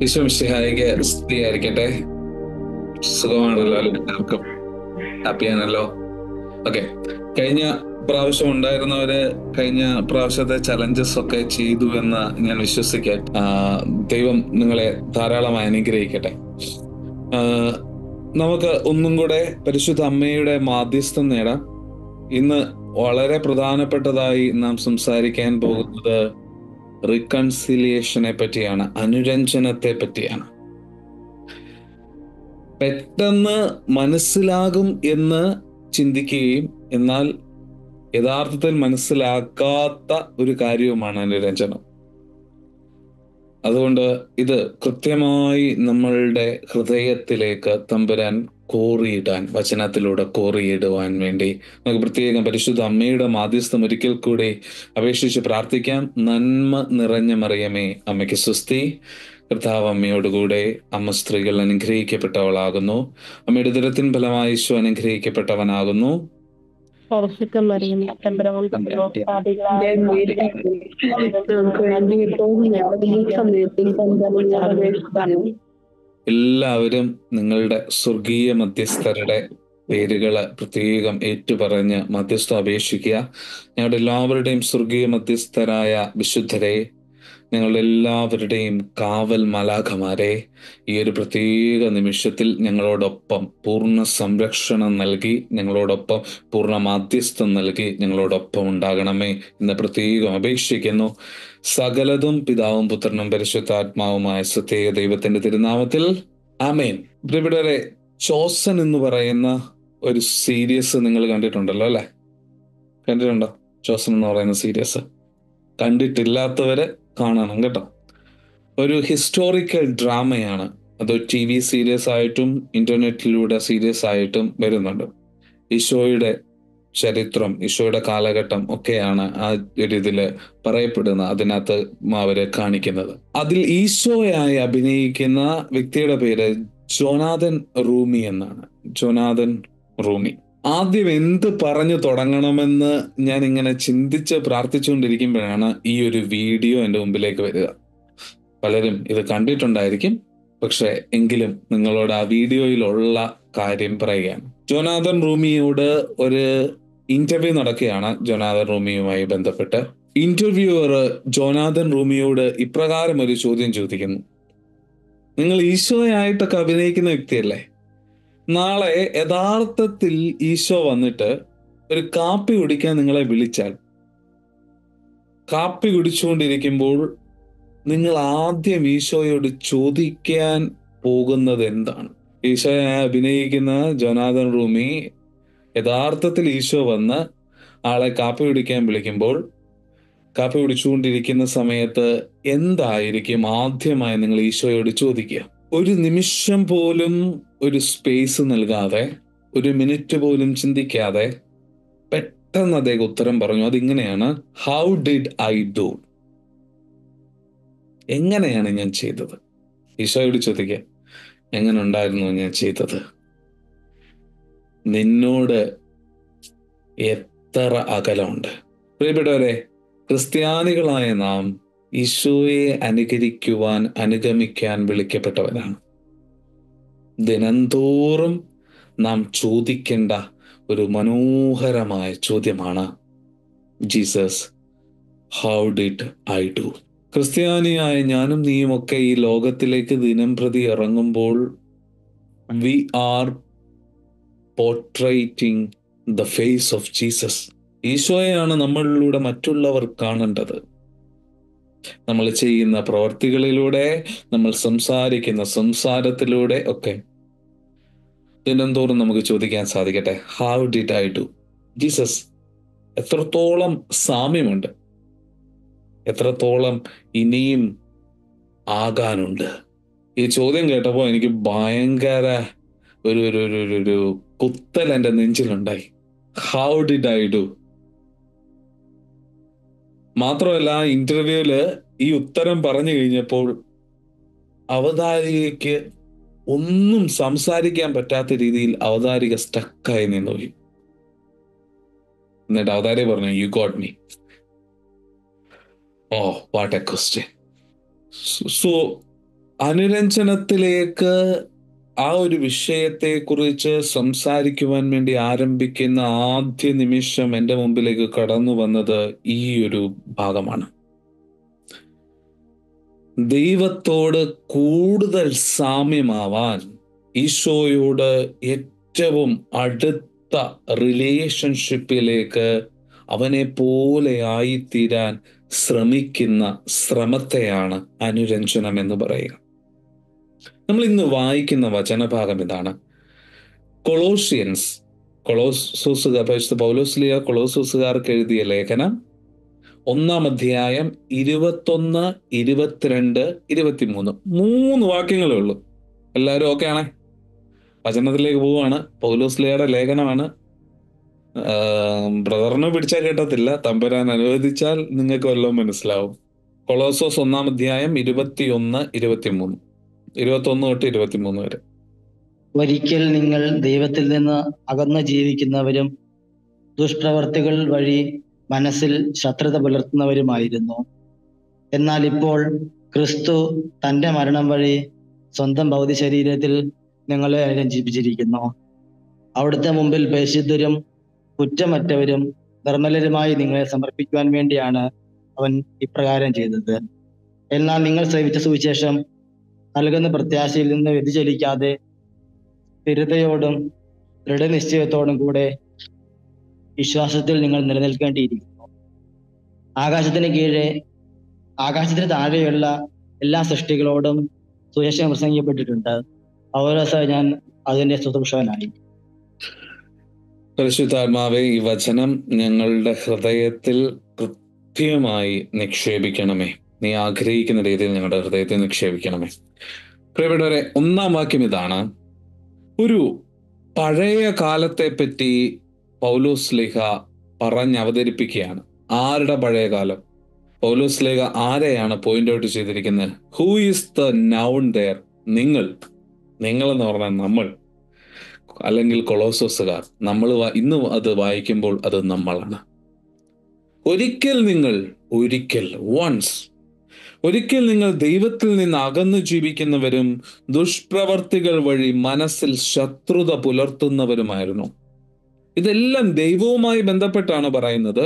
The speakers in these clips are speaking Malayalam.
വിശ്വമിഷിഹായിക്ക് സ്ത്രീയായിരിക്കട്ടെ സുഖമാണല്ലോ എല്ലാവർക്കും ഹാപ്പിയാണല്ലോ ഓക്കെ കഴിഞ്ഞ പ്രാവശ്യം ഉണ്ടായിരുന്നവര് കഴിഞ്ഞ പ്രാവശ്യത്തെ ചലഞ്ചസ് ഒക്കെ ചെയ്തു എന്ന് ഞാൻ വിശ്വസിക്കാൻ ആ, ദൈവം നിങ്ങളെ ധാരാളമായി അനുഗ്രഹിക്കട്ടെ ആ, നമുക്ക് ഒന്നും കൂടെ പരിശുദ്ധ അമ്മയുടെ മാധ്യസ്ഥം നേടാം ഇന്ന് വളരെ പ്രധാനപ്പെട്ടതായി നാം സംസാരിക്കാൻ പോകുന്നത് റിക്കൺസിലിയേഷനെ പറ്റിയാണ് അനുരഞ്ജനത്തെ പറ്റിയാണ് പെട്ടെന്ന് മനസ്സിലാകും എന്ന് ചിന്തിക്കുകയും എന്നാൽ യഥാർത്ഥത്തിൽ മനസ്സിലാക്കാത്ത ഒരു കാര്യവുമാണ് അനുരഞ്ജനം അതുകൊണ്ട് ഇത് കൃത്യമായി നമ്മളുടെ ഹൃദയത്തിലേക്ക് തമ്പുരാൻ കോറിയിടാൻ വചനത്തിലൂടെ കോറിയിടുവാൻ വേണ്ടി നമുക്ക് പ്രത്യേകം പരിശുദ്ധ അമ്മയുടെ മാധ്യസ്ഥം ഒരിക്കൽ കൂടി അപേക്ഷിച്ച് പ്രാർത്ഥിക്കാം നന്മ നിറഞ്ഞ മറിയമേ അമ്മയ്ക്ക് സുസ്തി കർത്താവ് അമ്മയോടുകൂടെ അമ്മ സ്ത്രീകൾ അനുഗ്രഹിക്കപ്പെട്ടവളാകുന്നു അമ്മയുടെ ദുരത്തിൻ ഫലമായി ഈശോ അനുഗ്രഹിക്കപ്പെട്ടവനാകുന്നു പരിശുദ്ധ മറിയം തമ്പുരാൻ പാപികളായ നമുക്ക് വേണ്ടി ഇപ്പോഴും ഞങ്ങളുടെ ഈ സമയത്തിൽ പങ്കാളിയാകും എല്ലാവരും നിങ്ങളുടെ സ്വർഗീയ മധ്യസ്ഥരുടെ പേരുകള് പ്രത്യേകം ഏറ്റുപറഞ്ഞ് മധ്യസ്ഥം അപേക്ഷിക്കുക ഞങ്ങളുടെ എല്ലാവരുടെയും സ്വർഗീയ മധ്യസ്ഥരായ വിശുദ്ധരെ ഞങ്ങളുടെ എല്ലാവരുടെയും കാവൽ മലാഖമാരെ ഈ ഒരു പ്രത്യേക നിമിഷത്തിൽ ഞങ്ങളോടൊപ്പം പൂർണ്ണ സംരക്ഷണം നൽകി ഞങ്ങളോടൊപ്പം പൂർണ്ണ മാധ്യസ്ഥം നൽകി ഞങ്ങളോടൊപ്പം ഉണ്ടാകണമേ എന്ന് പ്രത്യേകം അപേക്ഷിക്കുന്നു സകലതും പിതാവും പുത്രനും പരിശുദ്ധാത്മാവുമായ സത്യേക ദൈവത്തിന്റെ തിരുനാമത്തിൽ ആമേൻ പ്രിയപ്പെട്ടവരെ ചോസൻ എന്ന് പറയുന്ന ഒരു സീരീസ് നിങ്ങൾ കണ്ടിട്ടുണ്ടല്ലോ അല്ലെ കണ്ടിട്ടുണ്ടോ ചോസൻ എന്ന് പറയുന്ന സീരീസ് കണ്ടിട്ടില്ലാത്തവര് കാണണം കേട്ടോ ഒരു ഹിസ്റ്റോറിക്കൽ ഡ്രാമയാണ് അത് ടി വി സീരീസ് ആയിട്ടും ഇന്റർനെറ്റിലൂടെ സീരീസ് ആയിട്ടും വരുന്നുണ്ട് ഈശോയുടെ ചരിത്രം ഈശോയുടെ കാലഘട്ടം ഒക്കെയാണ് ആ ഒരു ഇതില് പറയപ്പെടുന്നത് അതിനകത്ത് അവര് കാണിക്കുന്നത് അതിൽ ഈശോയായി അഭിനയിക്കുന്ന വ്യക്തിയുടെ പേര് ജോനാഥൻ റൂമി എന്നാണ് ജോനാഥൻ റൂമി ആദ്യം എന്ത് പറഞ്ഞു തുടങ്ങണമെന്ന് ഞാൻ ഇങ്ങനെ ചിന്തിച്ച് പ്രാർത്ഥിച്ചുകൊണ്ടിരിക്കുമ്പോഴാണ് ഈ ഒരു വീഡിയോ എൻ്റെ മുമ്പിലേക്ക് വരിക പലരും ഇത് കണ്ടിട്ടുണ്ടായിരിക്കും പക്ഷെ എങ്കിലും നിങ്ങളോട് ആ വീഡിയോയിലുള്ള കാര്യം പറയുകയാണ് ജോനാഥൻ റൂമിയോട് ഒരു ഇന്റർവ്യൂ നടക്കുകയാണ് ജോനാഥൻ റൂമിയുമായി ബന്ധപ്പെട്ട് ഇന്റർവ്യൂവർ ജോനാഥൻ റൂമിയോട് ഇപ്രകാരം ഒരു ചോദ്യം ചോദിക്കുന്നു നിങ്ങൾ ഈശോയായിട്ടൊക്കെ അഭിനയിക്കുന്ന വ്യക്തിയല്ലേ നാളെ യഥാർത്ഥത്തിൽ ഈശോ വന്നിട്ട് ഒരു കാപ്പി കുടിക്കാൻ നിങ്ങളെ വിളിച്ചാൽ കാപ്പി കുടിച്ചുകൊണ്ടിരിക്കുമ്പോൾ നിങ്ങൾ ആദ്യം ഈശോയോട് ചോദിക്കാൻ പോകുന്നത് എന്താണ് ഈശോയെ അഭിനയിക്കുന്ന ജോനാഥൻ റൂമി യഥാർത്ഥത്തിൽ ഈശോ വന്ന് ആളെ കാപ്പി കുടിക്കാൻ വിളിക്കുമ്പോൾ കാപ്പി കുടിച്ചുകൊണ്ടിരിക്കുന്ന സമയത്ത് എന്തായിരിക്കും ആദ്യമായി നിങ്ങൾ ഈശോയോട് ചോദിക്കുക ഒരു നിമിഷം പോലും ഒരു സ്പേസ് നൽകാതെ ഒരു മിനിറ്റ് പോലും ചിന്തിക്കാതെ പെട്ടെന്ന് അദ്ദേഹം ഉത്തരം പറഞ്ഞു അതിങ്ങനെയാണ് ഹൗ ഡിഡ് ഐ ഡു എങ്ങനെയാണ് ഞാൻ ചെയ്തത് ഈശോയോട് ചോദിക്കുക എങ്ങനെ ഉണ്ടായിരുന്നു ഞാൻ ചെയ്തത് നിന്നോട് എത്ര അകലമുണ്ട് പ്രിയപ്പെട്ടവരെ ക്രിസ്ത്യാനികളായ നാം ഈശോയെ അനുകരിക്കുവാൻ അനുഗമിക്കാൻ വിളിക്കപ്പെട്ടവരാണ് ദിനംതോറും നാം ചോദിക്കേണ്ട ഒരു മനോഹരമായ ചോദ്യമാണ് Jesus how did I do ക്രിസ്ത്യാനിയായ ഞാനും നീയുമൊക്കെ ഈ ലോകത്തിലേക്ക് ദിനം പ്രതി ഇറങ്ങുമ്പോൾ we are portraying the face of Jesus ഈശോയെയാണ് നമ്മളിലൂടെ മറ്റുള്ളവർ കാണേണ്ടത് നമ്മൾ ചെയ്യുന്ന പ്രവർത്തികളിലൂടെ നമ്മൾ സംസാരിക്കുന്ന സംസാരത്തിലൂടെ ഒക്കെ ദിനംതോറും നമുക്ക് ചോദിക്കാൻ സാധിക്കട്ടെ how did I do Jesus എത്രത്തോളം സാമ്യമുണ്ട് എത്രത്തോളം ഇനിയും ആകാനുണ്ട് ഈ ചോദ്യം കേട്ടപ്പോൾ എനിക്ക് ഭയങ്കര ഒരു ഒരു ഒരു ഒരു ഒരു കുത്തൽ എൻ്റെ നെഞ്ചിലുണ്ടായി ഹൗ ഡിഡ് ഐ ഡു മാത്രമല്ല ഇന്റർവ്യൂല് ഈ ഉത്തരം പറഞ്ഞു കഴിഞ്ഞപ്പോൾ അവതാരികയ്ക്ക് ഒന്നും സംസാരിക്കാൻ പറ്റാത്ത രീതിയിൽ അവതാരിക സ്റ്റക്കായി നിന്നുപോയി എന്നിട്ട് അവതാരിക പറഞ്ഞു you got me oh what a question so അനുരഞ്ജനത്തിലേക്ക് ആ ഒരു വിഷയത്തെക്കുറിച്ച് സംസാരിക്കുവാൻ വേണ്ടി ആരംഭിക്കുന്ന ആദ്യ നിമിഷം എൻ്റെ മുമ്പിലേക്ക് കടന്നു വന്നത് ഈ ഒരു ഭാഗമാണ് ദൈവത്തോട് കൂടുതൽ സാമ്യമാവാൻ ഈശോയോട് ഏറ്റവും അടുത്ത റിലേഷൻഷിപ്പിലേക്ക് അവനെ പോലെ ആയിത്തീരാൻ ശ്രമിക്കുന്ന ശ്രമത്തെയാണ് അനുരഞ്ജനം എന്ന് പറയുക നമ്മൾ ഇന്ന് വായിക്കുന്ന വചനഭാഗം ഇതാണ് കൊളോഷ്യൻസ് കൊളോസോസുകാർ പരിശുദ്ധ പൗലോസ്ലിയ കൊളോസോസുകാർക്ക് എഴുതിയ ലേഖനം ഒന്നാം അധ്യായം ഇരുപത്തൊന്ന് ഇരുപത്തിരണ്ട് ഇരുപത്തിമൂന്ന് മൂന്ന് വാക്യങ്ങളേ ഉള്ളൂ എല്ലാവരും ഓക്കെ ആണേ വചനത്തിലേക്ക് പോവുകയാണ് പൗലോസ്ലിയയുടെ ലേഖനമാണ് ബ്രദറിനെ പിടിച്ചാൽ കേട്ടത്തില്ല തമ്പുരാൻ അനുവദിച്ചാൽ നിങ്ങൾക്ക് വല്ലതും മനസ്സിലാവും കൊളോസോസ് ഒന്നാം അധ്യായം ഇരുപത്തിയൊന്ന് ഇരുപത്തിമൂന്ന് ഇരുപത്തൊന്ന് തൊട്ട് ഇരുപത്തിമൂന്ന് വരെ ഒരിക്കൽ നിങ്ങൾ ദൈവത്തിൽ നിന്ന് അകന്നു ജീവിക്കുന്നവരും ദുഷ്പ്രവർത്തികൾ വഴി മനസ്സിൽ ശത്രുത പുലർത്തുന്നവരുമായിരുന്നു എന്നാൽ ഇപ്പോൾ ക്രിസ്തു തന്റെ മരണം വഴി സ്വന്തം ഭൗതിക ശരീരത്തിൽ നിങ്ങളെ രഞ്ജിപ്പിച്ചിരിക്കുന്നു അവിടുത്തെ മുമ്പിൽ പരിശുദ്ധരും കുറ്റമറ്റവരും നിർമ്മലരുമായി നിങ്ങളെ സമർപ്പിക്കുവാൻ വേണ്ടിയാണ് അവൻ ഇപ്രകാരം ചെയ്തത് എന്നാൽ നിങ്ങൾ സേവിച്ച സുവിശേഷം നൽകുന്ന പ്രത്യാശയിൽ നിന്ന് വ്യതിചലിക്കാതെ സ്ഥിരതയോടും ദൃഢനിശ്ചയത്തോടും കൂടെ വിശ്വാസത്തിൽ നിങ്ങൾ നിലനിൽക്കേണ്ടിയിരിക്കുന്നു ആകാശത്തിന് കീഴെ ആകാശത്തിന് താഴെയുള്ള എല്ലാ സൃഷ്ടികളോടും സുരക്ഷ പ്രസംഗിക്കപ്പെട്ടിട്ടുണ്ട് പൗരസ ഞാൻ അതിന്റെ ശുശ്രൂഷകനായി പരിശുദ്ധാത്മാവെ ഈ വചനം ഞങ്ങളുടെ ഹൃദയത്തിൽ കൃത്യമായി നിക്ഷേപിക്കണമേ നീ ആഗ്രഹിക്കുന്ന രീതിയിൽ ഞങ്ങളുടെ ഹൃദയത്തിൽ നിക്ഷേപിക്കണമേ പ്രിയപ്പെട്ടവരെ ഒന്നാം വാക്യം ഇതാണ് ഒരു പഴയ കാലത്തെ പറ്റി പൗലോസ് ലേഖ പറഞ്ഞ് അവതരിപ്പിക്കുകയാണ് ആരുടെ പഴയ കാലം പൗലോസ് ലേഖ ആരെയാണ് പോയിന്റ് ഔട്ട് ചെയ്തിരിക്കുന്നത് who is the noun there നിങ്ങൾ നിങ്ങൾ എന്ന് പറഞ്ഞാൽ നമ്മൾ അല്ലെങ്കിൽ കൊളോസോസുകാർ നമ്മൾ ഇന്ന് അത് വായിക്കുമ്പോൾ അത് നമ്മളാണ് ഒരിക്കൽ നിങ്ങൾ ഒരിക്കൽ വൺസ് ഒരിക്കൽ നിങ്ങൾ ദൈവത്തിൽ നിന്ന് അകന്നു ജീവിക്കുന്നവരും ദുഷ്പ്രവർത്തികൾ വഴി മനസ്സിൽ ശത്രുത പുലർത്തുന്നവരുമായിരുന്നു ഇതെല്ലാം ദൈവവുമായി ബന്ധപ്പെട്ടാണ് പറയുന്നത്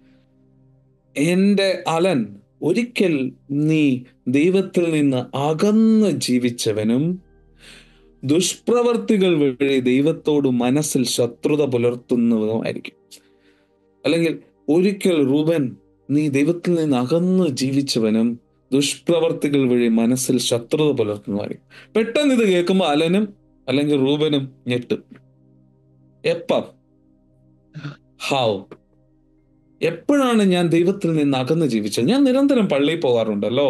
എന്റെ അലൻ ഒരിക്കൽ നീ ദൈവത്തിൽ നിന്ന് അകന്ന് ജീവിച്ചവനും ദുഷ്പ്രവർത്തികൾ വഴി ദൈവത്തോട് മനസ്സിൽ ശത്രുത പുലർത്തുന്നതുമായിരിക്കും അല്ലെങ്കിൽ ഒരിക്കൽ റൂബൻ നീ ദൈവത്തിൽ നിന്ന് അകന്ന് ജീവിച്ചവനും ദുഷ്പ്രവർത്തികൾ വഴി മനസ്സിൽ ശത്രുത പുലർത്തുന്നതായിരിക്കും പെട്ടെന്ന് ഇത് കേൾക്കുമ്പോൾ അലനും അല്ലെങ്കിൽ റൂബനും ഞെട്ടും എപ്പം ഹൗ എപ്പോഴാണ് ഞാൻ ദൈവത്തിൽ നിന്ന് അകന്ന് ജീവിച്ചത് ഞാൻ നിരന്തരം പള്ളിയിൽ പോകാറുണ്ടല്ലോ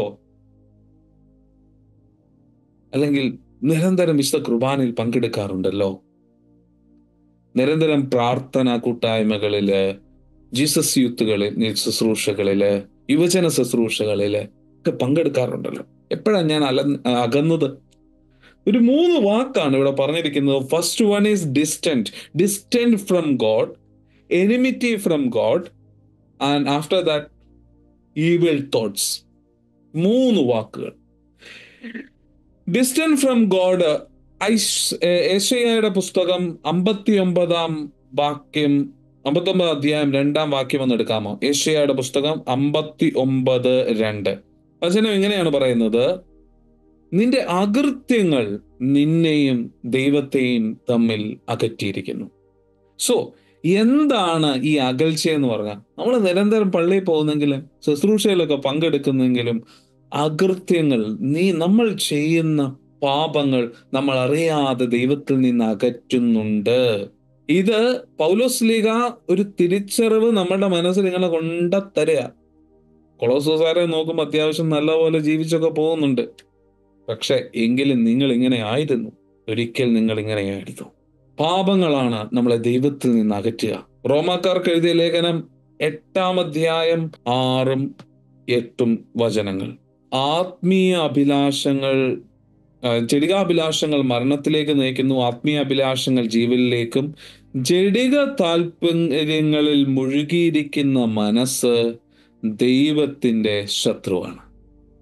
അല്ലെങ്കിൽ നിരന്തരം വിശുദ്ധ കുർബാനയിൽ പങ്കെടുക്കാറുണ്ടല്ലോ നിരന്തരം പ്രാർത്ഥന കൂട്ടായ്മകളില് ജീസസ് യൂത്തുകളിൽ ശുശ്രൂഷകളില് യുവജന ശുശ്രൂഷകളില് ഒക്കെ പങ്കെടുക്കാറുണ്ടല്ലോ എപ്പോഴാണ് ഞാൻ അല അകന്നത് ഒരു മൂന്ന് വാക്കാണ് ഇവിടെ പറഞ്ഞിരിക്കുന്നത് first one is distant distant from God enmity from God and after that evil thoughts മൂന്ന് വാക്കുകൾ ഡിസ്റ്റന്റ് ഫ്രം ഗോഡ് ഏഷ്യയുടെ പുസ്തകം അമ്പത്തി ഒമ്പതാം വാക്യം അമ്പത്തി ഒമ്പത് അധ്യായം രണ്ടാം വാക്യം ഒന്ന് എടുക്കാമോ ഏഷ്യയുടെ പുസ്തകം അമ്പത്തി ഒമ്പത് രണ്ട് വചനം ഇങ്ങനെയാണ് പറയുന്നത് നിന്റെ അകൃത്യങ്ങൾ നിന്നെയും ദൈവത്തെയും തമ്മിൽ അകറ്റിയിരിക്കുന്നു സോ എന്താണ് ഈ അകൽച്ച എന്ന് പറഞ്ഞാൽ നമ്മൾ നിരന്തരം പള്ളിയിൽ പോകുന്നെങ്കിലും ശുശ്രൂഷയിലൊക്കെ പങ്കെടുക്കുന്നെങ്കിലും അകൃത്യങ്ങൾ നീ നമ്മൾ ചെയ്യുന്ന പാപങ്ങൾ നമ്മൾ അറിയാതെ ദൈവത്തിൽ നിന്ന് അകറ്റുന്നുണ്ട് ഇത് പൗലോസ് ലീഗ ഒരു തിരിച്ചറിവ് നമ്മുടെ മനസ്സിൽ ഇങ്ങനെ കൊണ്ടത്തരുക കൊളോസോസാരെ നോക്കുമ്പോൾ അത്യാവശ്യം നല്ലപോലെ ജീവിച്ചൊക്കെ പോകുന്നുണ്ട് പക്ഷെ എങ്കിലും നിങ്ങൾ ഇങ്ങനെ ആയിരുന്നു ഒരിക്കൽ നിങ്ങൾ ഇങ്ങനെയായിരുന്നു പാപങ്ങളാണ് നമ്മളെ ദൈവത്തിൽ നിന്ന് അകറ്റുക റോമാക്കാർക്ക് എഴുതിയ ലേഖനം എട്ടാം അധ്യായം ആറും എട്ടും വചനങ്ങൾ ആത്മീയ അഭിലാഷങ്ങൾ ജടികാഭിലാഷങ്ങൾ മരണത്തിലേക്ക് നയിക്കുന്നു ആത്മീയ അഭിലാഷങ്ങൾ ജീവനിലേക്കും ജടിക താല്പര്യങ്ങളിൽ മുഴുകിയിരിക്കുന്ന മനസ്സ് ദൈവത്തിന്റെ ശത്രുവാണ്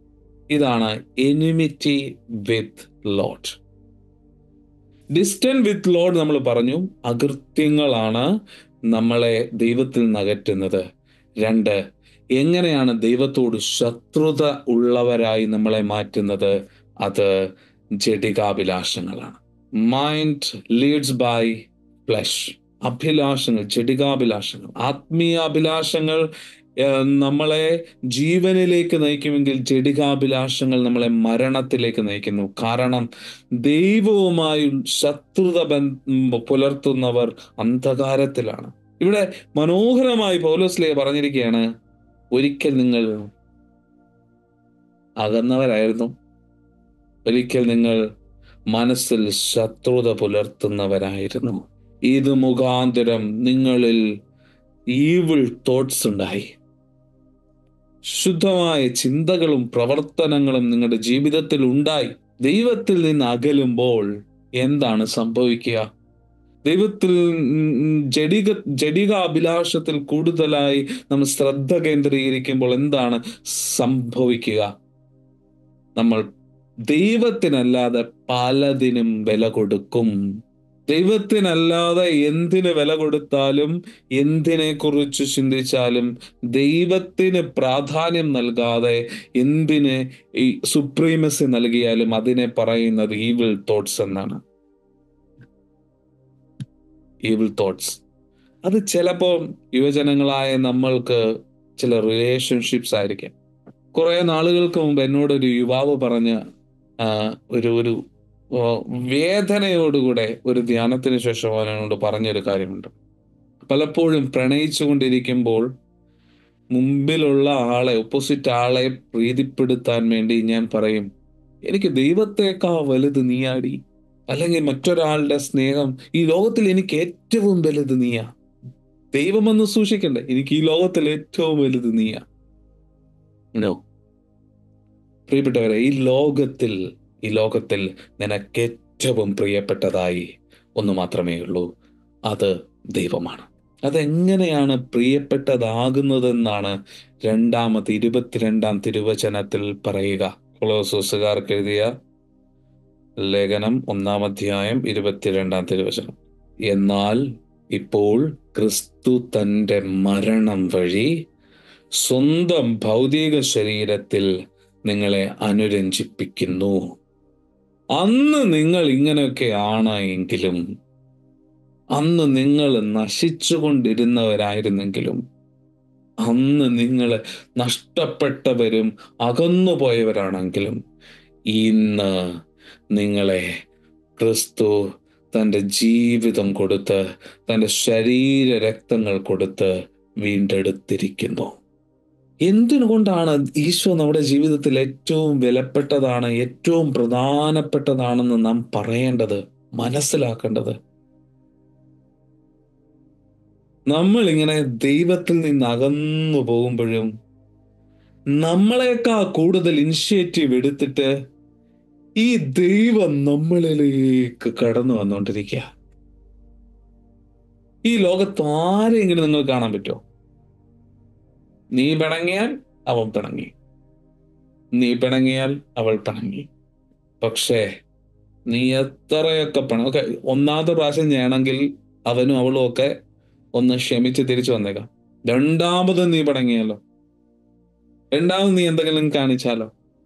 ഇതാണ് enmity with Lord distant with Lord നമ്മൾ പറഞ്ഞു അകൃത്യങ്ങളാണ് നമ്മളെ ദൈവത്തിൽ നിന്ന് അകറ്റുന്നത് രണ്ട് എങ്ങനെയാണ് ദൈവത്തോട് ശത്രുത ഉള്ളവരായി നമ്മളെ മാറ്റുന്നത് അത് ജഡികാഭിലാഷങ്ങളാണ് മൈൻഡ് ലീഡ്സ് ബൈ ഫ്ലഷ് അഭിലാഷങ്ങൾ ജഡികാഭിലാഷങ്ങൾ ആത്മീയ അഭിലാഷങ്ങൾ ഏഹ്, നമ്മളെ ജീവനിലേക്ക് നയിക്കുമെങ്കിൽ ജഡികാഭിലാഷങ്ങൾ നമ്മളെ മരണത്തിലേക്ക് നയിക്കുന്നു കാരണം ദൈവവുമായി ശത്രുത ബന്ധ പുലർത്തുന്നവർ അന്ധകാരത്തിലാണ് ഇവിടെ മനോഹരമായി പൗലോസ്ലേ പറഞ്ഞിരിക്കുകയാണ് ഒരിക്കൽ നിങ്ങൾ അകന്നവരായിരുന്നു ഒരിക്കൽ നിങ്ങൾ മനസ്സിൽ ശത്രുത പുലർത്തുന്നവരായിരുന്നു ഇത് മുഖാന്തരം നിങ്ങളിൽ ഈവിൾ തോട്ട്സ് ഉണ്ടായി ശുദ്ധമായ ചിന്തകളും പ്രവർത്തനങ്ങളും നിങ്ങളുടെ ജീവിതത്തിൽ ഉണ്ടായി ദൈവത്തിൽ നിന്ന് അകലുമ്പോൾ എന്താണ് സംഭവിക്കുക ദൈവത്തിൽ ഉം, ജഡിക ജഡിക അഭിലാഷത്തിൽ കൂടുതലായി നമ്മൾ ശ്രദ്ധ കേന്ദ്രീകരിക്കുമ്പോൾ എന്താണ് സംഭവിക്കുക നമ്മൾ ദൈവത്തിനല്ലാതെ പലതിനും വില കൊടുക്കും ദൈവത്തിനല്ലാതെ എന്തിന് വില കൊടുത്താലും എന്തിനെ കുറിച്ച് ചിന്തിച്ചാലും ദൈവത്തിന് പ്രാധാന്യം നൽകാതെ എന്തിന് ഈ സുപ്രീമസി നൽകിയാലും അതിനെ പറയുന്നത് ഈവിൾ തോട്ട്സ് എന്നാണ് ഈവിൾ തോട്ട്സ് അത് ചിലപ്പോൾ യുവജനങ്ങളായ നമ്മൾക്ക് ചില റിലേഷൻഷിപ്സ് ആയിരിക്കാം കുറെ നാളുകൾക്ക് മുമ്പ് എന്നോടൊരു യുവാവ് പറഞ്ഞ ആ, ഒരു ഒരു ഓ, വേദനയോടുകൂടെ ഒരു ധ്യാനത്തിന് ശേഷം അവൻ എന്നോട് പറഞ്ഞൊരു കാര്യമുണ്ട് പലപ്പോഴും പ്രണയിച്ചു കൊണ്ടിരിക്കുമ്പോൾ മുമ്പിലുള്ള ആളെ ഓപ്പോസിറ്റ് ആളെ പ്രീതിപ്പെടുത്താൻ വേണ്ടി ഞാൻ പറയും എനിക്ക് ദൈവത്തേക്കാ വലുത് നീയാടി അല്ലെങ്കിൽ മറ്റൊരാളുടെ സ്നേഹം ഈ ലോകത്തിൽ എനിക്ക് ഏറ്റവും വലുത് നീയാ ദൈവമെന്ന് സൂക്ഷിക്കണ്ടേ എനിക്ക് ഈ ലോകത്തിൽ ഏറ്റവും വലുത് നീയാ നോ പ്രിയപ്പെട്ടവരെ ഈ ലോകത്തിൽ ഈ ലോകത്തിൽ നിനക്ക് ഏറ്റവും പ്രിയപ്പെട്ടതായി ഒന്ന് മാത്രമേ ഉള്ളൂ അത് ദൈവമാണ് അതെങ്ങനെയാണ് പ്രിയപ്പെട്ടതാകുന്നതെന്നാണ് രണ്ടാമത്തെ ഇരുപത്തിരണ്ടാം തിരുവചനത്തിൽ പറയുക കൊളോസോസുകാർക്ക് എഴുതിയ ലേഖനം ഒന്നാം അധ്യായം ഇരുപത്തിരണ്ടാം തിരുവചനം എന്നാൽ ഇപ്പോൾ ക്രിസ്തു തന്റെ മരണം വഴി സ്വന്തം ഭൗതിക ശരീരത്തിൽ നിങ്ങളെ അനുരഞ്ജിപ്പിക്കുന്നു അന്ന് നിങ്ങൾ ഇങ്ങനെയൊക്കെയാണ് എങ്കിലും അന്ന് നിങ്ങൾ നശിച്ചുകൊണ്ടിരുന്നവരായിരുന്നെങ്കിലും അന്ന് നിങ്ങൾ നഷ്ടപ്പെട്ടവരും അകന്നുപോയവരാണെങ്കിലും ഇന്ന് നിങ്ങളെ ക്രിസ്തു തൻ്റെ ജീവിതം കൊടുത്ത് തൻ്റെ ശരീര രക്തങ്ങൾ കൊടുത്ത് വീണ്ടെടുത്തിരിക്കുന്നു എന്തിനുകൊണ്ടാണ് ഈശോ നമ്മുടെ ജീവിതത്തിൽ ഏറ്റവും വിലപ്പെട്ടതാണ് ഏറ്റവും പ്രധാനപ്പെട്ടതാണെന്ന് നാം പറയേണ്ടത് മനസ്സിലാക്കേണ്ടത് നമ്മൾ ഇങ്ങനെ ദൈവത്തിൽ നിന്ന് അകന്നു പോകുമ്പോഴും നമ്മളെക്കാൾ കൂടുതൽ ഇനിഷ്യേറ്റീവ് എടുത്തിട്ട് ഈ ദൈവം നമ്മളിലേക്ക് കടന്നു വന്നുകൊണ്ടിരിക്കുക ഈ ലോകത്ത് ആരെങ്കിലും നിങ്ങൾ കാണാൻ പറ്റുമോ നീ പിണങ്ങിയാൽ അവൻ പിണങ്ങി നീ പിണങ്ങിയാൽ അവൾ പിണങ്ങി പക്ഷേ നീ എത്രയൊക്കെ പിണ ഓക്കെ ഒന്നാമത്തെ പ്രാവശ്യം ചെയ്യണമെങ്കിൽ അവനും അവളും ഒക്കെ ഒന്ന് ക്ഷമിച്ച് തിരിച്ചു വന്നേക്കാം രണ്ടാമത് നീ പിണങ്ങിയാലോ രണ്ടാമത് നീ എന്തെങ്കിലും കാണിച്ചാലോ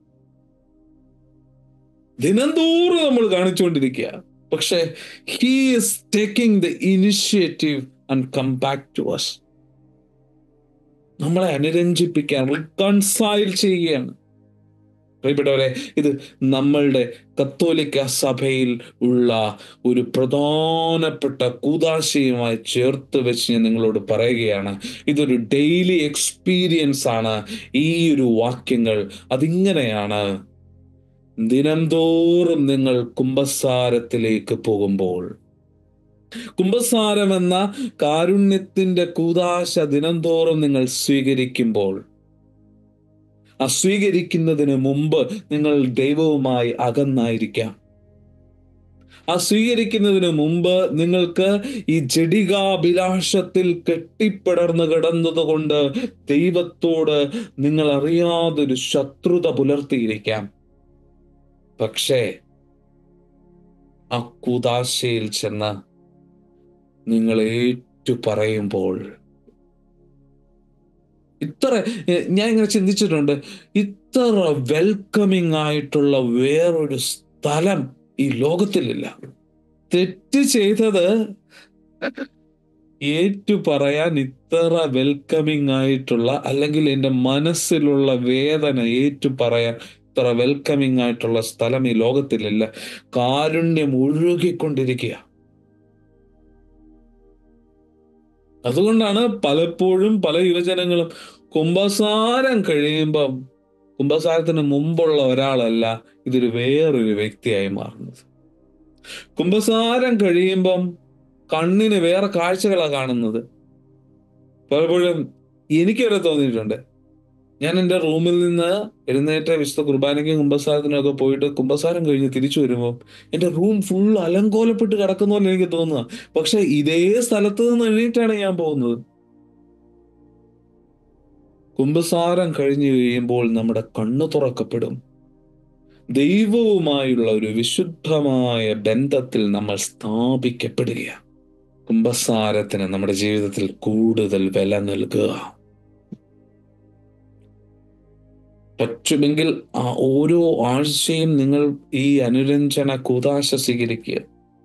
ദിനംതോറും നമ്മൾ കാണിച്ചുകൊണ്ടിരിക്കുക പക്ഷെ he is taking the initiative and come back to us നമ്മളെ അനുരഞ്ജിപ്പിക്കാൻ റിക്കൺസൈൽ ചെയ്യുകയാണ് പ്രിയപ്പെട്ടവരെ ഇത് നമ്മളുടെ കത്തോലിക്ക സഭയിൽ ഉള്ള ഒരു പ്രധാനപ്പെട്ട കൂതാശയുമായി ചേർത്ത് വെച്ച് ഞാൻ നിങ്ങളോട് പറയുകയാണ് ഇതൊരു ഡെയിലി എക്സ്പീരിയൻസ് ആണ് ഈ ഒരു വാക്യങ്ങൾ അതിങ്ങനെയാണ് ദിനംതോറും നിങ്ങൾ കുംഭസാരത്തിലേക്ക് പോകുമ്പോൾ കുംഭസാരം എന്ന കാരുണ്യത്തിന്റെ കൂതാശ ദിനംതോറും നിങ്ങൾ സ്വീകരിക്കുമ്പോൾ ആ സ്വീകരിക്കുന്നതിന് മുമ്പ് നിങ്ങൾ ദൈവവുമായി അകന്നായിരിക്കാം ആ സ്വീകരിക്കുന്നതിന് മുമ്പ് നിങ്ങൾക്ക് ഈ ജഡികാഭിലാഷത്തിൽ കെട്ടിപ്പിടർന്ന് കിടന്നത് കൊണ്ട് ദൈവത്തോട് നിങ്ങൾ അറിയാതൊരു ശത്രുത പുലർത്തിയിരിക്കാം പക്ഷേ ആ കുതാശയിൽ ചെന്ന് നിങ്ങൾ ഏറ്റു പറയുമ്പോൾ ഇത്ര എ, ഞാൻ ഇങ്ങനെ ചിന്തിച്ചിട്ടുണ്ട് ഇത്ര വെൽക്കമിങ് ആയിട്ടുള്ള വേറൊരു സ്ഥലം ഈ ലോകത്തിലില്ല തെറ്റ് ചെയ്തത് ഏറ്റു പറയാൻ ഇത്ര വെൽക്കമിങ് ആയിട്ടുള്ള അല്ലെങ്കിൽ എൻ്റെ മനസ്സിലുള്ള വേദന ഏറ്റു പറയാൻ ഇത്ര വെൽക്കമിങ് ആയിട്ടുള്ള സ്ഥലം ഈ ലോകത്തിലില്ല കാരുണ്യം ഒഴുകിക്കൊണ്ടിരിക്കുക അതുകൊണ്ടാണ് പലപ്പോഴും പല യുവജനങ്ങളും കുംഭസാരം കഴിയുമ്പം കുംഭസാരത്തിന് മുമ്പുള്ള ഒരാളല്ല ഇതൊരു വേറൊരു വ്യക്തിയായി മാറുന്നത് കുംഭസാരം കഴിയുമ്പം കണ്ണിന് വേറെ കാഴ്ചകളാണ് കാണുന്നത് പലപ്പോഴും എനിക്ക് വരെ തോന്നിയിട്ടുണ്ട് ഞാൻ എൻ്റെ റൂമിൽ നിന്ന് എഴുന്നേറ്റ വിശുദ്ധ കുർബാനയ്ക്കും കുംഭസാരത്തിനും ഒക്കെ പോയിട്ട് കുംഭസാരം കഴിഞ്ഞ് തിരിച്ചു വരുമ്പോൾ എൻ്റെ റൂം ഫുൾ അലങ്കോലപ്പെട്ട് കിടക്കുന്ന പോലെ എനിക്ക് തോന്നുക പക്ഷെ ഇതേ സ്ഥലത്ത് നിന്ന് എഴുന്നേറ്റാണ് ഞാൻ പോകുന്നത് കുംഭസാരം കഴിഞ്ഞു കഴിയുമ്പോൾ നമ്മുടെ കണ്ണു തുറക്കപ്പെടും ദൈവവുമായുള്ള ഒരു വിശുദ്ധമായ ബന്ധത്തിൽ നമ്മൾ സ്ഥാപിക്കപ്പെടുകയാണ് കുംഭസാരത്തിന് നമ്മുടെ ജീവിതത്തിൽ കൂടുതൽ വില നൽകുക പറ്റുമെങ്കിൽ ആ ഓരോ ആഴ്ചയും നിങ്ങൾ ഈ അനുരഞ്ജന കൂതാശ സ്വീകരിക്കുക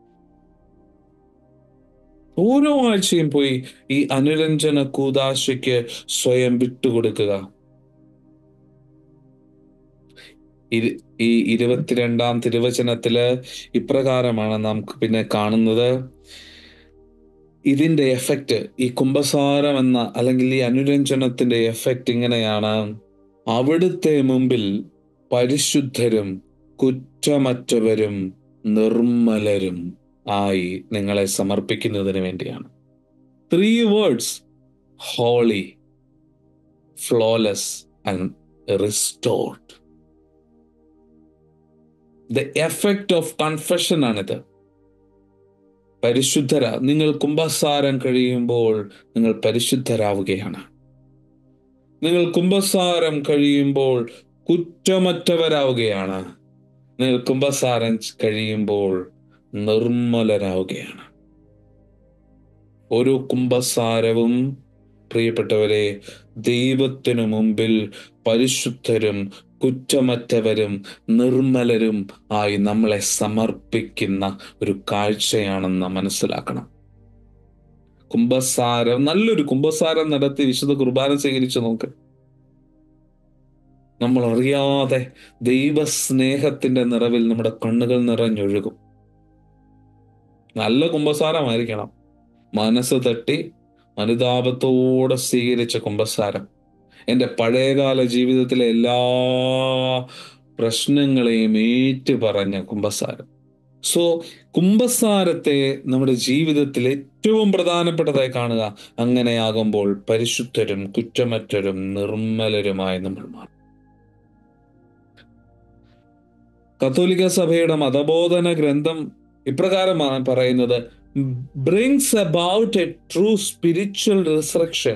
ഓരോ ആഴ്ചയും പോയി ഈ അനുരഞ്ജന കൂതാശയ്ക്ക് സ്വയം വിട്ടുകൊടുക്കുക ഇരു- ഈ ഇരുപത്തിരണ്ടാം തിരുവചനത്തില് ഇപ്രകാരമാണ് നമുക്ക് പിന്നെ കാണുന്നത് ഇതിന്റെ എഫക്റ്റ് ഈ കുംഭസാരം എന്ന അല്ലെങ്കിൽ ഈ അനുരഞ്ജനത്തിന്റെ എഫക്റ്റ് ഇങ്ങനെയാണ് അവിടുത്തെ മുമ്പിൽ പരിശുദ്ധരും കുറ്റമറ്റവരും നിർമ്മലരും ആയി നിങ്ങളെ സമർപ്പിക്കുന്നതിന് വേണ്ടിയാണ് three words holy flawless and restored the effect of confession ആണിത് പരിശുദ്ധര നിങ്ങൾ കുംഭസാരം കഴിയുമ്പോൾ നിങ്ങൾ പരിശുദ്ധരാവുകയാണ് നിങ്ങൾ കുംഭസാരം കഴിയുമ്പോൾ കുറ്റമറ്റവരാവുകയാണ് നിങ്ങൾ കുംഭസാരം കഴിയുമ്പോൾ നിർമ്മലരാവുകയാണ് ഓരോ കുംഭസാരവും പ്രിയപ്പെട്ടവരെ ദൈവത്തിനു മുമ്പിൽ പരിശുദ്ധരും കുറ്റമറ്റവരും നിർമ്മലരും ആയി നമ്മളെ സമർപ്പിക്കുന്ന ഒരു കാഴ്ചയാണെന്ന് മനസ്സിലാക്കണം കുംഭസാരം നല്ലൊരു കുംഭസാരം നടത്തി വിശുദ്ധ കുർബാന സ്വീകരിച്ചു നോക്ക് നമ്മൾ അറിയാതെ ദൈവസ്നേഹത്തിന്റെ നിറവിൽ നമ്മുടെ കണ്ണുകൾ നിറഞ്ഞൊഴുകും നല്ല കുംഭസാരമായിരിക്കണം മനസ്സ് തട്ടി അനുതാപത്തോടെ സ്വീകരിച്ച കുംഭസാരം എൻ്റെ പഴയകാല ജീവിതത്തിലെ എല്ലാ പ്രശ്നങ്ങളെയും ഏറ്റു പറഞ്ഞ കുംഭസാരം സോ കുംഭസാരത്തെ നമ്മുടെ ജീവിതത്തിൽ ഏറ്റവും പ്രധാനപ്പെട്ടതായി കാണുക അങ്ങനെയാകുമ്പോൾ പരിശുദ്ധരും കുറ്റമറ്റരും നിർമ്മലരുമായി നമ്മൾ മാറും കത്തോലിക്ക സഭയുടെ മതബോധന ഗ്രന്ഥം ഇപ്രകാരമാണ് പറയുന്നത് brings about a true spiritual resurrection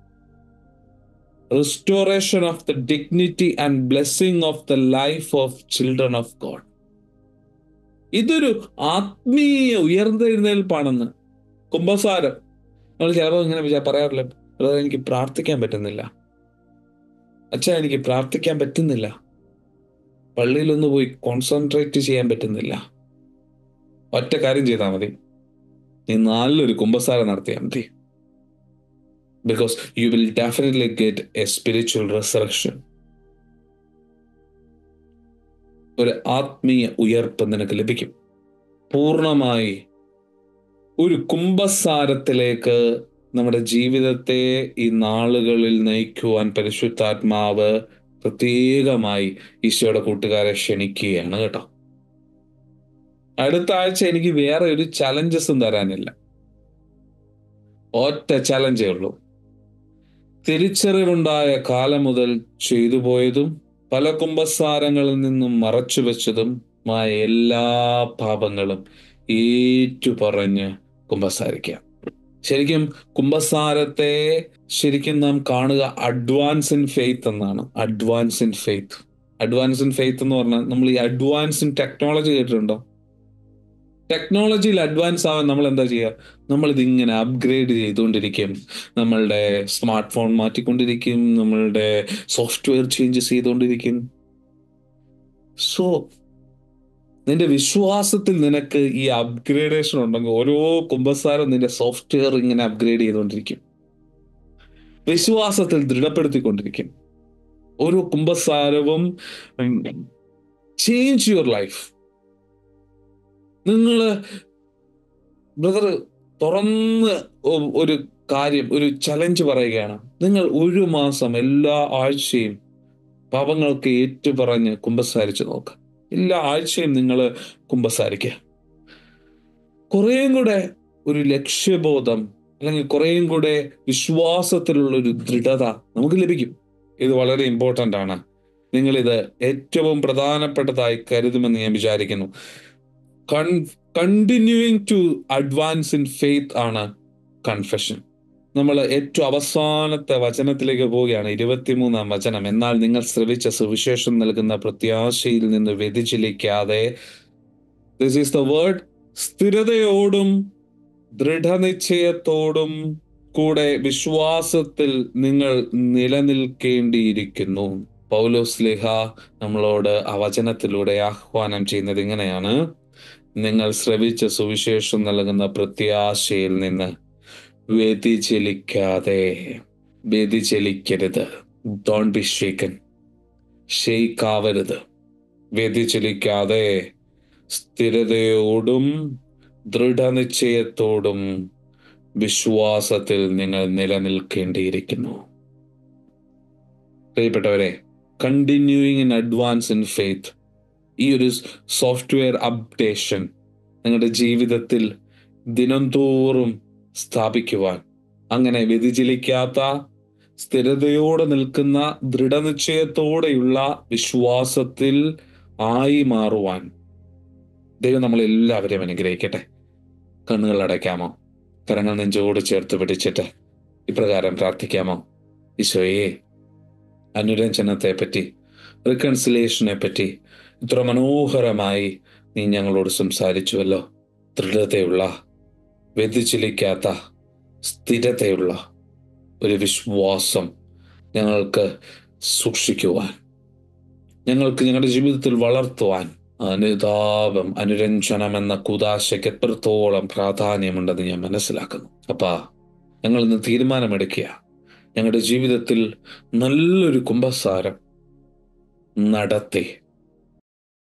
restoration of the dignity and blessing of the life of children of God. ഇതൊരു ആത്മീയ ഉയർന്നെഴുന്നേൽപ്പാണെന്ന് കുംഭസാരം നമ്മൾ ചിലപ്പോൾ ഇങ്ങനെ വിചാ പറയാറില്ല "ബ്രദർ, എനിക്ക് പ്രാർത്ഥിക്കാൻ പറ്റുന്നില്ല അച്ഛാ എനിക്ക് പ്രാർത്ഥിക്കാൻ പറ്റുന്നില്ല പള്ളിയിലൊന്ന് പോയി കോൺസെൻട്രേറ്റ് ചെയ്യാൻ പറ്റുന്നില്ല ഒറ്റ കാര്യം ചെയ്താൽ മതി നീ നല്ലൊരു കുംഭസാരം നടത്തിയാൽ മതി because you will definitely get a spiritual resurrection. ഒരു ആത്മീയ ഉയർപ്പ് നിനക്ക് ലഭിക്കും പൂർണ്ണമായി ഒരു കുംഭസാരത്തിലേക്ക് നമ്മുടെ ജീവിതത്തെ ഈ നാളുകളിൽ നയിക്കുവാൻ പരിശുദ്ധാത്മാവ് പ്രത്യേകമായി ഈശോയുടെ കൂട്ടുകാരെ ക്ഷണിക്കുകയാണ് കേട്ടോ അടുത്ത ആഴ്ച എനിക്ക് വേറെ ഒരു ചലഞ്ചസും തരാനില്ല ഒറ്റ ചലഞ്ചേ ഉള്ളൂ തിരിച്ചറിവുണ്ടായ കാലം മുതൽ ചെയ്തു പോയതും പല കുംഭസാരങ്ങളിൽ നിന്നും മറച്ചു വെച്ചതും മായ എല്ലാ പാപങ്ങളും ഏറ്റുപറഞ്ഞ് കുമ്പസാരിക്കുക ശരിക്കും കുംഭസാരത്തെ ശരിക്കും നാം കാണുക അഡ്വാൻസ് ഇൻ ഫെയ്ത്ത് എന്നാണ് advance in faith advance in faith എന്ന് പറഞ്ഞാൽ നമ്മൾ ഈ അഡ്വാൻസ് ഇൻ ടെക്നോളജി കേട്ടിട്ടുണ്ടോ ടെക്നോളജിയിൽ അഡ്വാൻസ് ആവാൻ നമ്മൾ എന്താ ചെയ്യുക നമ്മൾ ഇതിങ്ങനെ അപ്ഗ്രേഡ് ചെയ്തുകൊണ്ടിരിക്കും നമ്മളുടെ സ്മാർട്ട് ഫോൺ മാറ്റിക്കൊണ്ടിരിക്കും നമ്മളുടെ സോഫ്റ്റ്വെയർ ചേഞ്ചസ് ചെയ്തുകൊണ്ടിരിക്കും സോ നിന്റെ വിശ്വാസത്തിൽ നിനക്ക് ഈ അപ്ഗ്രേഡേഷൻ ഉണ്ടെങ്കിൽ ഓരോ കുംഭസാരം നിന്റെ സോഫ്റ്റ്വെയർ ഇങ്ങനെ അപ്ഗ്രേഡ് ചെയ്തുകൊണ്ടിരിക്കും വിശ്വാസത്തിൽ ദൃഢപ്പെടുത്തിക്കൊണ്ടിരിക്കും ഓരോ കുംഭസാരവും ചേഞ്ച് യുവർ ലൈഫ് നിങ്ങൾ ബ്രദർ തുറന്ന് ഒ- ഒരു കാര്യം ഒരു ചലഞ്ച് പറയുകയാണ് നിങ്ങൾ ഒരു മാസം എല്ലാ ആഴ്ചയും പാപങ്ങൾക്ക് ഏറ്റുപറഞ്ഞ് കുമ്പസാരിച്ച് നോക്കുക എല്ലാ ആഴ്ചയും നിങ്ങൾ കുമ്പസാരിക്കുക കുറേയും കൂടെ ഒരു ലക്ഷ്യബോധം അല്ലെങ്കിൽ കുറേയും കൂടെ വിശ്വാസത്തിലുള്ള ഒരു ദൃഢത നമുക്ക് ലഭിക്കും ഇത് വളരെ ഇമ്പോർട്ടൻ്റ് ആണ് നിങ്ങൾ ഇത് ഏറ്റവും പ്രധാനപ്പെട്ടതായി കരുതുമെന്ന് ഞാൻ വിചാരിക്കുന്നു continuing to advance in faith ആണ് കൺഫെഷൻ നമ്മൾ ഏറ്റവും അവസാനത്തെ വചനത്തിലേക്ക് പോവുകയാണ് ഇരുപത്തിമൂന്നാം വചനം എന്നാൽ നിങ്ങൾ ശ്രവിച്ച സുവിശേഷം നൽകുന്ന പ്രത്യാശയിൽ നിന്ന് വ്യതിചലിക്കാതെ ദിസ് ഈസ് ദ വേർഡ് സ്ഥിരതയോടും ദൃഢനിശ്ചയത്തോടും കൂടെ വിശ്വാസത്തിൽ നിങ്ങൾ നിലനിൽക്കേണ്ടിയിരിക്കുന്നു പൗലോസ് ലിഹ നമ്മളോട് ആ വചനത്തിലൂടെ ആഹ്വാനം ചെയ്യുന്നത് ഇങ്ങനെയാണ് നിങ്ങൾ ശ്രവിച്ച സുവിശേഷം നൽകുന്ന പ്രത്യാശയിൽ നിന്ന് വ്യതിചലിക്കാതെ വ്യതിചലിക്കരുത് ഡോൺ ബി ഷേക്കൻ ഷെയ്ക്കാവരുത് വ്യതിചലിക്കാതെ സ്ഥിരതയോടും ദൃഢനിശ്ചയത്തോടും വിശ്വാസത്തിൽ നിങ്ങൾ നിലനിൽക്കേണ്ടിയിരിക്കുന്നു പ്രിയപ്പെട്ടവരെ continuing in advance in faith ഈ ഒരു സോഫ്റ്റ്വെയർ അപ്ഡേഷൻ നിങ്ങളുടെ ജീവിതത്തിൽ ദിനംതോറും സ്ഥാപിക്കുവാൻ അങ്ങനെ വ്യതിചലിക്കാത്ത സ്ഥിരതയോടെ നിൽക്കുന്ന ദൃഢനിശ്ചയത്തോടെയുള്ള വിശ്വാസത്തിൽ ആയി മാറുവാൻ ദൈവം നമ്മളെല്ലാവരെയും അനുഗ്രഹിക്കട്ടെ കണ്ണുകൾ അടയ്ക്കാമോ കരങ്ങൾ നെഞ്ചോട് ചേർത്ത് പിടിച്ചിട്ട് ഇപ്രകാരം പ്രാർത്ഥിക്കാമോ ഈശോയെ അനുരഞ്ജനത്തെ പറ്റി റിക്കൺസിലേഷനെ പറ്റി ഇത്ര മനോഹരമായി നീ ഞങ്ങളോട് സംസാരിച്ചുവല്ലോ ദൃഢതയുള്ള വ്യതിചലിക്കാത്ത സ്ഥിരതയുള്ള ഒരു വിശ്വാസം ഞങ്ങൾക്ക് സൂക്ഷിക്കുവാൻ ഞങ്ങൾക്ക് ഞങ്ങളുടെ ജീവിതത്തിൽ വളർത്തുവാൻ അനുതാപം അനുരഞ്ജനം എന്ന കുതാശയ്ക്ക് എത്രത്തോളം പ്രാധാന്യമുണ്ടെന്ന് ഞാൻ മനസ്സിലാക്കുന്നു അപ്പാ ഞങ്ങൾ ഇന്ന് തീരുമാനമെടുക്കുക ഞങ്ങളുടെ ജീവിതത്തിൽ നല്ലൊരു കുംഭസാരം നടത്തി